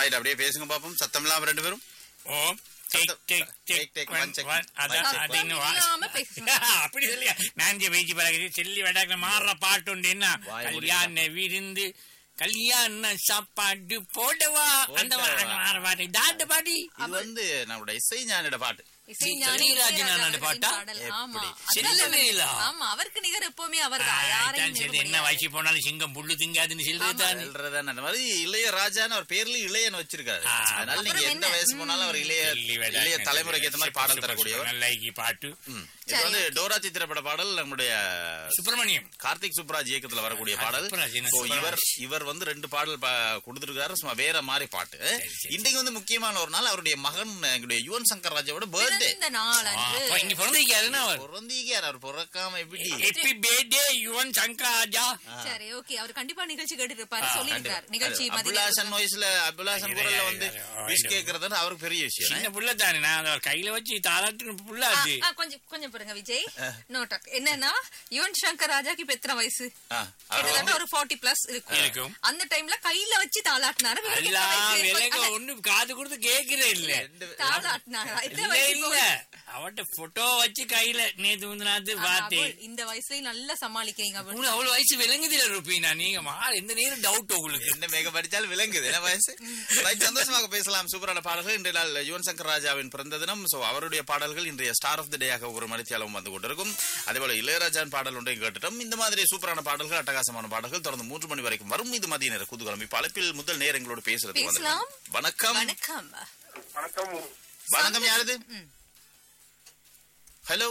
Right அப்படியே பேசுங்க பாப்போம் சத்தம் இல்லாம ரெண்டு பேரும் oh take take Take, take take, one one second. One அதான் One second. அது இன்னும் வா- இல்லாம பேசுங்க. அப்படி சொல்லியா நான் இங்க வெயிச்சு பழகுது செல்லி வடாக்க மாறுற பாட்டு உண்டு என்ன வாய் மூடிட்டா. கல்யாண விருந்து கல்யாண சாப்பாடு போடவா அந்த வா- அந்த மாற பாட்டு தாண்ட பாட்டி இது வந்து நம்மளோட இசை ஞானியோட பாட்டு இசைஞானி இளையராஜா இளையராஜா நானோட பாட்டா? பாடல். ஆமா. எப்படி? அதுதான் செல்லவேலா? ஆமா அவருக்கு நிகர் எப்பவுமே அவர்தான் ஆ, யாரையும் தான் சரி, நெருங்க என்ன முடியாது. வயசு போனாலும் சிங்கம் புல்லு திங்காதுன்னு சொல்றதுதான் சொல்றதுதான் அந்த மாதிரி இளைய ராஜான்னு அவர் பேர்ல இளையன் வச்சிருக்காரு ஆ. அதனால நீங்க அப்புறம் எந்த என்ன? வயசு போனாலும் அவர் இளைய செல்லி வடாக்க இளைய தலைமுறைக்கு ஏத்த மாதிரி பாடல் சூப்பர், தரக்கூடியவர் சூப்பர், நல்ல பாட்டு ம். இது வந்து டோராத்தி திரைப்பட பாடல் நம்முடைய சுப்பிரமணியம் கார்த்திக் சுப்ராஜ் இயக்கத்துல வரக்கூடிய பாடல் சுப்ராஜ், என்ன So, சுப்ராஜ்? இவர் இவர் வந்து ரெண்டு பாடல் பா- கொடுத்திருக்காரு சும்மா வேற மாதிரி பாட்டு சரி. இன்றைக்கு வந்து முக்கியமான ஒரு நாள் அவருடைய மகன் எங்களுடைய யுவன் சங்கர் ராஜாவோட பர்த்டே பிறந்த நாள் ஆ, அன்று அப்ப இங்க பிறந்திருக்காருன்னா அவர் பிறந்தீங்க அவர் பிறக்காம எப்படி ஹெப்பி பர்த்டே யுவன் சங்கர் ராஜா சரி ஓகே அவர் கண்டிப்பா நிகழ்ச்சி கேட்டுட்டு இருப்பாரு ஆ, சொல்லிருக்காரு கண்டிப்பா. நிகழ்ச்சி அது மதியம் அபிலாஷன் வயசுல அபிலாஷன் குரல்ல வந்து இல்ல, இல்ல, விஷ் இல்ல. கேக்குறதுன்னு அவருக்கு பெரிய விஷயம் சின்ன புள்ள தானே நான் அதை அவர் கையில வச்சு தாளாட்டு புள்ள ஆ, அது ஆ, கொஞ்சம் கொஞ்சம் பாருங்க விஜய் நோட்டாக் என்னன்னா யுவன் சங்கர் ராஜாக்கு இப்ப எத்தனை வயசு ஆ, அவர் கிட்டத்தட்ட வந்து ஒரு 40 பிளஸ் இருக்கும். இருக்கும் அந்த டைம்ல கையில வச்சு தாளாட்டினாரு இவருக்கு எல்லா எத்தனை வயசு? விலக அட, ஒண்ணு காது கொடுத்து கேக்குறே இல்ல ரெண்டு பேரும் தாளாட்டினாரா எத்தனை இல்ல வயசு இல்ல இப்போ? அவட்ட போட்டோ வச்சு கையில நேத்து முந்தினாத்து ஆனா, பார்த்தேன் அபுல், இந்த வயசுலயும் நல்லா சமாளிக்கிறீங்க அபுல். உங்களுக்கு அவ்வளவு வயசு விளங்குதில்ல ரூபீனா நீங்க மா எந்த நேரம் டவுட் உங்களுக்கு என்ன மேக படிச்சாலும் விளங்குது என்ன வயசு ரைட் சந்தோஷமாக பேசலாம் சூப்பரான பாடல்கள் இன்றைய நாள் யுவன் சங்கர் ராஜாவின் பிறந்த தினம் சோ அவருடைய பாடல்கள் இன்றைய ஸ்டார் ஆஃப் த டேயாக ஒரு மணித்தியாலும் வந்து கொண்டிருக்கும் அதே போல இளையராஜான் பாடல் ஒன்றையும் கேட்டுட்டோம் இந்த மாதிரி சூப்பரான பாடல்கள் அட்டகாசமான பாடல்கள் தொடர்ந்து மூன்று மணி வரைக்கும் வரும் இது மதிய நேர குதூகலம் இப்ப அழைப்பில் முதல் நேரம் எங்களோடு பேசுறது பேசலாம். வணக்கம் வணக்கம் வணக்கம் வணக்கம் யாரது ம். ஹலோ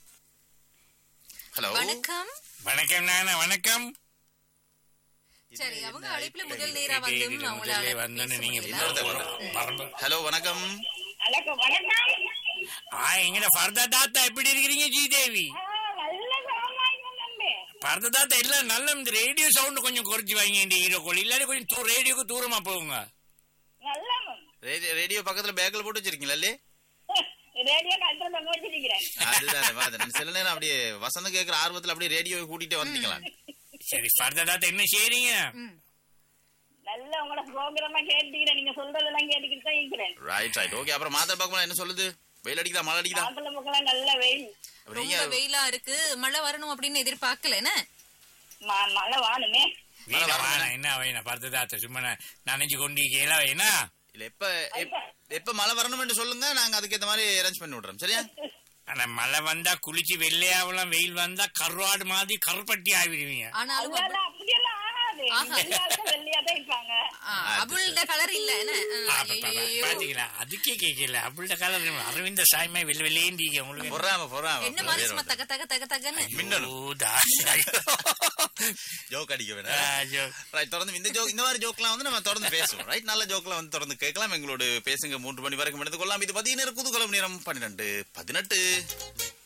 ஹலோ வணக்கம் வணக்கம் நானா வணக்கம் சரி அவங்க அழைப்புல முதல் நேரா வந்து அவங்களால வந்தோன்னு நீங்க பேச முடியல. இன்னொருத்தர் பரம்பு- ஹலோ வணக்கம் வணக்கம் வணக்கம் ஆ எங்கட பரத தாத்தா எப்படி இருக்கிறீங்க ஜீதேவி ஆ, நல்ல சாமானியம் நம்பி பரத தாத்தா எல்லாம் நல்ல இந்த ரேடியோ சவுண்ட் கொஞ்சம் குறைச்சு வைங்க இந்த ஹீரோ கோல் இல்லாட்டி கொஞ்சம் தூ ரேடியோக்கு தூரமா போகுங்க நல்ல ரேடியோ- ரேடியோ பக்கத்துல பேக்ல போட்டு வச்சிருக்கீங்களா இல்லையே ரேடியோ கண்ட்ரோல் பண்ண வச்சிருக்கிறேன் அதுதான் அது. சில நேரம் அப்படியே வசந்தம் கேட்கிற ஆர்வத்துல அப்படியே ரேடியோ கூட்டிட்டு வந்துக்கலாம் சரி பரத தாத்தா என்ன செய்றீங்க ம். நல்ல உங்களோட ப்ரோக்ராமா கேட்டுக்கிறேன் நீங்க சொல்றதெல்லாம் கேட்டுக்கிட்டு தான் இருக்கிறேன் ரைட் ரைட் ஓகே அப்புறம் மாத்திரை பார்க்கணும் என்ன சொல்லுது வெயில் அடிக்குதா மழை அடிக்குதா மாப்பிள்ள பக்கம் நல்ல வெயில் அப்படி ரொம்ப நீங்க வெயிலா இருக்கு மழை வரணும் அப்படின்னு எதிர்பார்க்கல என்ன ம- மழை வாணுமே வீணா வரணும். வாணா என்ன வேணா பரத தாத்தா சும்மா ந- நனைஞ்சு கொண்டு கேளா வேணா இல்ல எப்ப எப்ப- எப்ப மழை வரணும்னு சொல்லுங்க நாங்க அதுக்கேத்த மாதிரி அரேஞ்ச் பண்ணி விடுறோம் சரியா ஆனா மழை வந்தா குளிச்சு வெள்ளையாவலாம் வெயில் வந்தா கருவாடு மாதிரி கருப்பட்டி ஆவிடுவீங்க ஆனாலும் அதனால அப்படியெல்லாம் ஆகாது ஆகாது. எல்லாருக்கும் வெள்ளையா தான் இருப்பாங்க அபுல்ட கலர் இல்ல என்ன ஆ, ஆ, பா, பா, பா, ஐயையோ. பாத்தீங்களா அதுக்கே கேட்கல அப்படின்ற காலம் அரவிந்த சாய்மா வெள்ளை வெள்ளையேண்டிங்க உங்களுக்கு பொறாம பொறாம என்ன மாதிரி சும்மா தக தக தக தகன்னு மின்னலும். ஓ, தாசா. ஜோக் அடிக்க ஆ, வேணாம் ஜோ. ரைட் தொடர்ந்து இந்த ஜோக் இந்த மாதிரி ஜோக்லாம் வந்து நம்ம தொடர்ந்து பேசுவோம் ரைட் நல்ல ஜோக்லாம் வந்து தொடர்ந்து கேட்கலாம் எங்களோட பேசுங்க மூன்று மணி வரைக்கும் எடுத்துக் கொள்ளலாம் இது பதினேறு குதூகலம் நேரம் பன்னிரெண்டு பதினெட்டு